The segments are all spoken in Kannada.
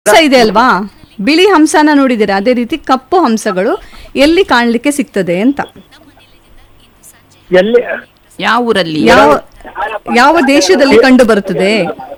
ಹಂಸ ಇದೆ ಅಲ್ವಾ ಬಿಳಿ ಹಂಸನ ನೋಡಿದ್ದೀರಾ ಅದೇ ರೀತಿ ಕಪ್ಪು ಹಂಸಗಳು ಎಲ್ಲಿ ಕಾಣಲಿಕ್ಕೆ ಸಿಗ್ತದೆ ಅಂತ ಎಲ್ಲಿ ಯಾವ ಊರಲ್ಲಿ ಯಾವ ಯಾವ ದೇಶದಲ್ಲಿ ಕಂಡು ಬರುತ್ತದೆ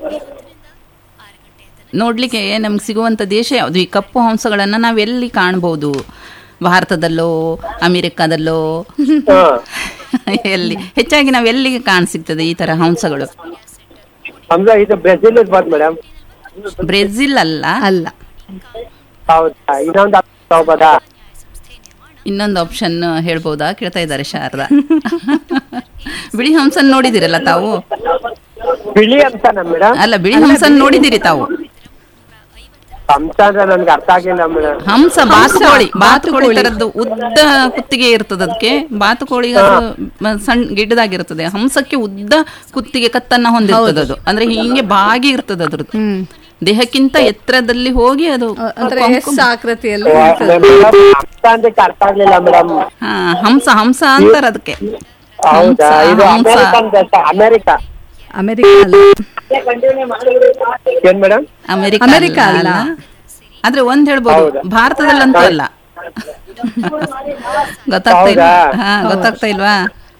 ನೋಡ್ಲಿಕ್ಕೆ ನಮ್ಗೆ ಸಿಗುವಂತ ದೇಶ ಯಾವುದು ಈ ಕಪ್ಪು ಹಂಸಗಳನ್ನ ನಾವ್ ಎಲ್ಲಿ ಕಾಣಬಹುದು ಭಾರತದಲ್ಲೋ ಅಮೆರಿಕದಲ್ಲೋ ಹಾ. ಎಲ್ಲಿ ಹೆಚ್ಚಾಗಿ ನಾವ್ ಎಲ್ಲಿಗೆ ಕಾಣ ಸಿಗ್ತದೆ ಈ ತರ ಹಂಸಗಳು ಅಂದ್ರೆ ಇದು ಬ್ರೆಜಿಲ್ ಬಂದ್ ಮೇಡಮ್ ಬ್ರೆಜಿಲ್ ಅಲ್ಲ ಅಲ್ಲ ಹೌದಾ ಇನ್ನೊಂದು ತಗೋಬೋದಾ ಇನ್ನೊಂದು ಆಪ್ಷನ್ ಹೇಳ್ಬೋದಾ ಕೇಳ್ತಾ ಇದ್ದಾರೆ ಶಾರದಾ ಬಿಳಿ ಹಂಸನ್ ನೋಡಿದಿರಲ್ಲ ತಾವು ಬಿಳಿ ಅಂತಾನ ಮೇಡಮ್ ಅಲ್ಲ ಬಿಳಿ ಹಂಸನ್ ನೋಡಿದಿರಿ ತಾವು ಹಂಸ ಅಂದ್ರೆ ನನ್ಗೆ ಅರ್ಥ ಆಗಿಲ್ಲ ಮೇಡಮ್ ಹಂಸ ಬಾತುಕೋಳಿ ಬಾತುಕೋಳಿ ತರದ್ದು ಉದ್ದ ಕುತ್ತಿಗೆ ಇರ್ತದೆ ಅದಕ್ಕೆ ಬಾತುಕೋಳಿಗೆ ಅದು ಮ- ಸಣ್ಣ ಗಿಡ್ಡದಾಗಿರ್ತದೆ ಹಂಸಕ್ಕೆ ಉದ್ದ ಕುತ್ತಿಗೆ ಕತ್ತನ್ನ ಹೊಂದಿರ್ತದೆ ಅದು ಅಂದ್ರೆ ಹಿಂಗೆ ಬಾಗಿ ಇರ್ತದೆ ಅದ್ರದ್ದು ದೇಹಕ್ಕಿಂತ ಎತ್ತರದಲ್ಲಿ ಹೋಗಿ ಅದು ಅಂದ್ರೆ ಕೊಂಕು- ಎಸ್ ಆಕೃತಿಯಲ್ಲಿ ಹಂಸ ಅಂದ್ರೆ ಅರ್ಥ ಆಗ್ಲಿಲ್ಲ ಮೇಡಮ್ ಹಾ ಹಂಸ ಹಂಸ ಅಂತಾರ ಅದಕ್ಕೆ ಹೌದಾ ಹಂಸ, ಇದು ಹಂಸ. ಅಮೆರಿಕನ್ ದೇಶ ಅಮೆರಿಕ ಅಮೆರಿಕ ಅಲ್ಲ ಏನ್ ಮೇಡಮ್ ಅಮೆರಿಕ ಅಮೆರಿಕ ಅಲ್ಲ ಅಲ್ಲ. ಆದ್ರೆ ಒಂದ್ ಹೇಳ್ಬೋದು ಹೌದಾ? ಭಾರತದಲ್ಲಂತೂ ಅಲ್ಲ ಗೊತ್ತಾಗ್ತಾ ಇಲ್ಲ ಹೌದಾ? ಹಾ ಗೊತ್ತಾಗ್ತಾ ಇಲ್ವಾ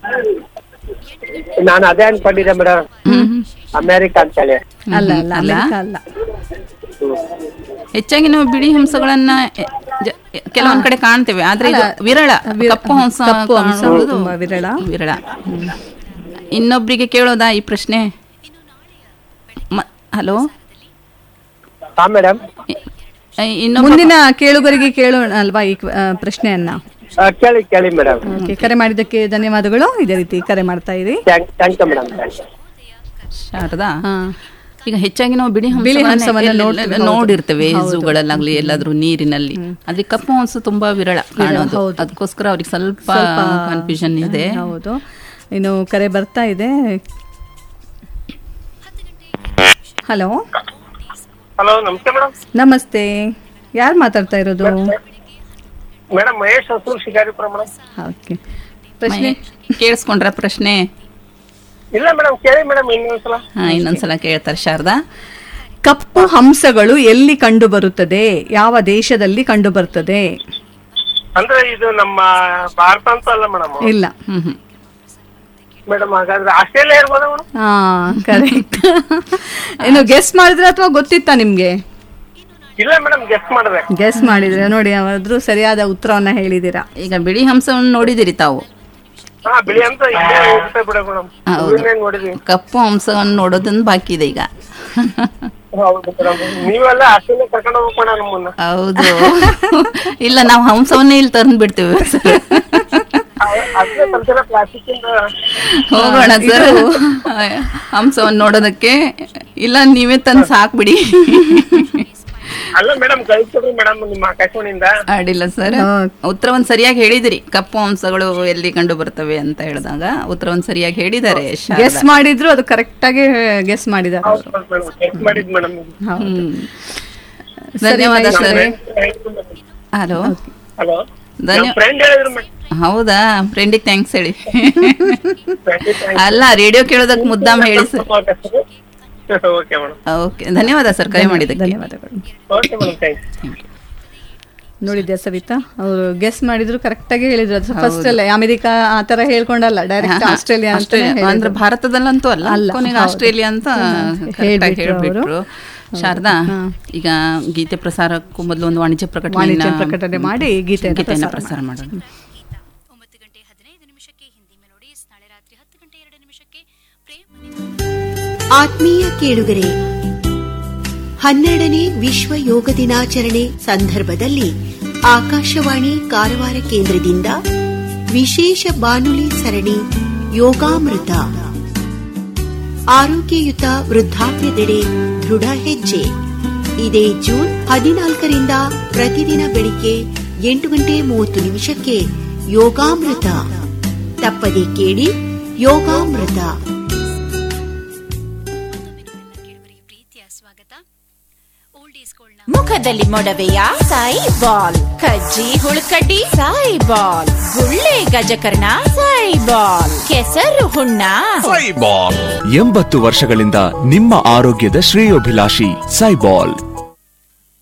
ನಾನು ಅದೇ ಅನ್ಕೊಂಡಿದ್ದೆ ಮೇಡಮ್ ಅಮೆರಿಕ ಅಂತೇಳಿ ಅಲ್ಲ ಅಲ್ಲ ಅಲ್ಲ? ಅಮೆರಿಕ ಅಲ್ಲ ಹೆಚ್ಚಾಗಿ ನಾವು ಬಿಳಿ ಹಂಸಗಳನ್ನ ಎ, ಜ- ಕೆಲವೊಂದ್ ಕಡೆ ಕಾಣ್ತೇವೆ ಆದ್ರೆ ಇದು ವಿರಳ ಕಪ್ಪು ಹಂಸ ಕಪ್ಪು ಹಂಸ ಕಾಣುವುದು ತುಂಬಾ ವಿರಳ. ವಿರಳ ಇನ್ನೊಬ್ರಿಗೆ ಕೇಳೋದಾ ಈ ಪ್ರಶ್ನೆ ಹಲೋ ಹಾ ಮೇಡಮ್ ಇನ್ನೊಬ್ಬ ಮುಂದಿನ ಕೇಳುಗರಿಗೆ ಕೇಳೋಣ ಅಲ್ವಾ ಈ ಆ, ಪ್ರಶ್ನೆಯನ್ನ ಕೇಳಿ ಕೇಳಿ ಮೇಡಮ್ ಓಕೆ ಕರೆ ಮಾಡಿದ್ದಕ್ಕೆ ಧನ್ಯವಾದಗಳು ಇದೇ ರೀತಿ ಕರೆ ಮಾಡ್ತಾ ಇರಿ thank thank you madam thank you Sharada ಹಾ ಈಗ ಹೆಚ್ಚಾಗಿ ನಾವು ಬಿಳಿ ಬಿಳಿ ಹಂಸವನ್ನ ಹಂಸವನ್ನ ಎಲ್ಲೆಲ್ಲ ನೋಡ್ತೇವೆ, ಹೌದು. ನೋಡಿರ್ತೇವೆ ಝೂಗಳಲ್ಲಾಗ್ಲಿ ಎಲ್ಲಾದ್ರೂ ನೀರಿನಲ್ಲಿ ಆದ್ರೆ ಕಪ್ಪು ಹಂಸ ತುಂಬಾ ವಿರಳ ಕಾಣೋದು ಹೌದು. ಅದಕ್ಕೋಸ್ಕರ ಅವ್ರಿಗೆ ಸ್ವಲ್ಪ ಸ್ವಲ್ಪ ಕನ್ಫ್ಯೂಷನ್ ಇದೆ ಹೌದು ಇನ್ನು ಕರೆ ಬರ್ತಾ ಇದೆ ಹಲೋ ಹಲೋ ನಮಸ್ತೆ ಮೇಡಮ್ ನಮಸ್ತೆ ಯಾರು ಮಾತಾಡ್ತಾ ಇರೋದು madam Mahesh Hasur Shikaripura madam okay ಪ್ರಶ್ನೆ ಕೇಳಿಸ್ಕೊಂಡ್ರ ಪ್ರಶ್ನೆ ಇಲ್ಲ ಮೇಡಮ್ ಕೇಳಿ ಮೇಡಮ್ ಇನ್ನೊಂದ್ಸಲ ಹಾ ಇನ್ನೊಂದ್ಸಲ ಕೇಳ್ತಾರೆ ಶಾರದಾ ಕಪ್ಪು ಹಂಸಗಳು ಎಲ್ಲಿ ಕಂಡು ಬರುತ್ತದೆ ಯಾವ ದೇಶದಲ್ಲಿ ಕಂಡು ಬರುತ್ತದೆ ಅಂದ್ರೆ ಇದು ನಮ್ಮ ಭಾರತ ಅಂತ ಅಲ್ಲ ಮೇಡಮ್ ಇಲ್ಲ ಹ್ಮ್ ಹ್ಮ್ ಮೇಡಮ್ ಹಾಗಾದ್ರೆ ಆಸ್ಟ್ರೇಲಿಯಾ ಇರ್ಬೋದಾ ಮೇಡಮ್ ಹಾ ಕರೆಕ್ಟ್ ಏನು ಗೆಸ್ ಮಾಡಿದ್ರೆ ಅಥವಾ ಗೊತ್ತಿತ್ತಾ ನಿಮ್ಗೆ ಇಲ್ಲ ಮೇಡಮ್ ಗೆಸ್ಟ್ ಮಾಡಿದೆ ಗೆಸ್ ಮಾಡಿದ್ರೆ ನೋಡಿ ಯಾವಾದ್ರೂ ಸರಿಯಾದ ಉತ್ತರವನ್ನ ಹೇಳಿದ್ದೀರಾ ಈಗ ಬಿಳಿ ಹಂಸವನ್ನು ನೋಡಿದಿರಿ ತಾವು ಹಾ ಬಿಳಿ ಅಂತ ಇಲ್ಲೇ ಹೋಗುತ್ತೆ ಬಿಡ ಮೇಡಮ್ ಹೌದು. ನೋಡಿದ್ವಿ ಕಪ್ಪು ಹಂಸವನ್ನು ನೋಡೋದೊಂದು ಬಾಕಿ ಇದೆ ಈಗ ಹೌದು ಮೇಡಮ್ ನೀವೆಲ್ಲ ಆಸ್ಟ್ರೇಲಿಯಾ ಕರ್ಕೊಂಡು ಹೋಗ್ಬೇಡ ನಮ್ಮನ್ನ ಹೌದು ಇಲ್ಲ ನಾವು ಹಂಸವನ್ನೇ ಇಲ್ಲಿ ತಂದು ಬಿಡ್ತೇವೆ ಸರ್ ಅದೇ ಸ್ವಲ್ಪ ಪ್ಲಾಸ್ಟಿಕ್ ಇಂದ ಹೋಗೋಣ ಸರ್ ಹಂಸವನ್ನು ನೋಡೋದಕ್ಕೆ ಇಲ್ಲ ನೀವೇ ತಂದು ಸಾಕ್ಬಿಡಿ ಅಲ್ಲ ಮೇಡಮ್ ಕಳಿಸ್ಕೊಡ್ರಿ ಮೇಡಮ್ ನಿಮ್ಮ ಆಕಾಶವಾಣಿಯಿಂದ ಅಡ್ಡಿಲ್ಲ ಸರ್ Okay. ಉತ್ತರವನ್ನು ಸರಿಯಾಗಿ ಹೇಳಿದಿರಿ ಕಪ್ಪು ಹಂಸಗಳು ಎಲ್ಲಿ ಕಂಡು ಬರ್ತವೆ ಅಂತ ಹೇಳಿದಾಗ ಉತ್ತರವನ್ನು ಸರಿಯಾಗಿ ಹೇಳಿದ್ದಾರೆ ಶಾರದಾ. ಗೆಸ್ ಮಾಡಿದ್ರು ಅದು ಕರೆಕ್ಟ್ ಆಗಿ ಗೆಸ್ ಮಾಡಿದ್ದಾರೆ ಅವರು ಚೆಕ್ ಮಾಡಿದ್ ಮೇಡಮ್ ಹ್ಮ್. ಸರಿ, ಧನ್ಯವಾದ ಮಹೇಶ್ ಸರ್ ಅವರೇ. ಹಲೋ ಹಲೋ ಧನ್ಯ ಫ್ರೆಂಡ್ ಹೇಳಿದ್ರು ಮೇಡಮ್ ಹೌದಾ ಫ್ರೆಂಡಿಗೆ ಥ್ಯಾಂಕ್ಸ್ ಹೇಳಿ ಅಲ್ಲ ರೇಡಿಯೋ ಕೇಳೋದಕ್ಕೆ ಮುದ್ದಾಮ್ ಹೇಳಿ ಸರ್ ಓಕೆ ಮೇಡಮ್ ಓಕೆ ಧನ್ಯವಾದ ಸರ್ ಕರೆ ಮಾಡಿದ್ದಕ್ಕೆ ಧನ್ಯವಾದಗಳು ಓಕೆ ಮೇಡಮ್ ಥ್ಯಾಂಕ್ಸ್ ನೋಡಿದ್ಯಾ ಸವಿತಾ ಅವರು ಗೆಸ್ ಮಾಡಿದ್ರು ಕರೆಕ್ಟ್ ಆಗಿ ಹೇಳಿದ್ರು ಅದು ಫಸ್ಟ್ ಅಲ್ಲ ಅಮೆರಿಕ ಆ ತರ ಹೇಳ್ಕೊಂಡಲ್ಲ ಡೈರೆಕ್ಟ್ ಆಸ್ಟ್ರೇಲಿಯಾ ಅಂತ ಆಸ್ಟ್ರೇಲಿಯಾ ಅಂದ್ರೆ ಭಾರತದಲ್ಲಂತೂ ಅಲ್ಲ ಅಲ್ಲ, ಕೊನೆಗೆ ಹೌದು. ಆಸ್ಟ್ರೇಲಿಯಾ ಅಂತ ಹೇಳ್ಬಿಟ್ರು ಹೇಳ್ಬಿಟ್ರು ಶಾರದಾ ಈಗ ಗೀತೆ ಪ್ರಸಾರಕ್ಕೂ ಮೊದಲು ಒಂದು ವಾಣಿಜ್ಯ ವಾಣಿಜ್ಯ ಪ್ರಕಟಣೆ ಪ್ರಕಟಣೆ ಮಾಡಿ ಗೀತೆಯನ್ನು ಗೀತೆಯನ್ನು ಪ್ರಸಾರ ಪ್ರಸಾರ ಮಾಡೋಣ ಒಂಬತ್ತು ಗಂಟೆ ಹದಿನೈದು ನಿಮಿಷಕ್ಕೆ ಹಿಂದಿ ಮೆಲೋಡೀಸ್ ನಾಳೆ ರಾತ್ರಿ ಹತ್ತು ಗಂಟೆ ಎರಡು ನಿಮಿಷಕ್ಕೆ ಪ್ರೇಮ ಆತ್ಮೀಯ ಕೇಳುಗರೆ ಹನ್ನೆರಡನೇ ವಿಶ್ವ ಯೋಗ ದಿನಾಚರಣೆ ಸಂದರ್ಭದಲ್ಲಿ ಆಕಾಶವಾಣಿ ಕಾರವಾರ ಕೇಂದ್ರದಿಂದ ವಿಶೇಷ ಬಾನುಲಿ ಸರಣಿ ಯೋಗಾಮೃತ ಆರೋಗ್ಯಯುತ ವೃದ್ಧಾಪ್ಯದೆಡೆ ದೃಢ ಹೆಜ್ಜೆ ಇದೇ ಜೂನ್ ಹದಿನಾಲ್ಕರಿಂದ ಪ್ರತಿದಿನ ಬೆಳಿಗ್ಗೆ ಎಂಟು ಗಂಟೆ ಮೂವತ್ತು ನಿಮಿಷಕ್ಕೆ ಯೋಗಾಮೃತ ತಪ್ಪದೆ ಕೇಳಿ ಯೋಗಾಮೃತ ಕೇಳುವರಿಗೆ ಪ್ರೀತಿಯ ಸ್ವಾಗತ ಓಲ್ಡ್ ಈಸ್ ಗೋಲ್ಡ್ ಮುಖದಲ್ಲಿ ಮೊಡವೆಯ ಸಾಯಿ ಬಾಲ್ ಕಜ್ಜಿ ಹುಳುಕಡ್ಡಿ ಸಾಯಿ ಬಾಲ್ ಗುಳ್ಳೆ ಗಜಕರ್ಣ ಸಾಯಿ ಬಾಲ್ ಕೆಸರು ಹುಣ್ಣ ಎಂಬತ್ತು ವರ್ಷಗಳಿಂದ ನಿಮ್ಮ ಆರೋಗ್ಯದ ಶ್ರೇಯೋಭಿಲಾಷಿ ಸೈಬಾಲ್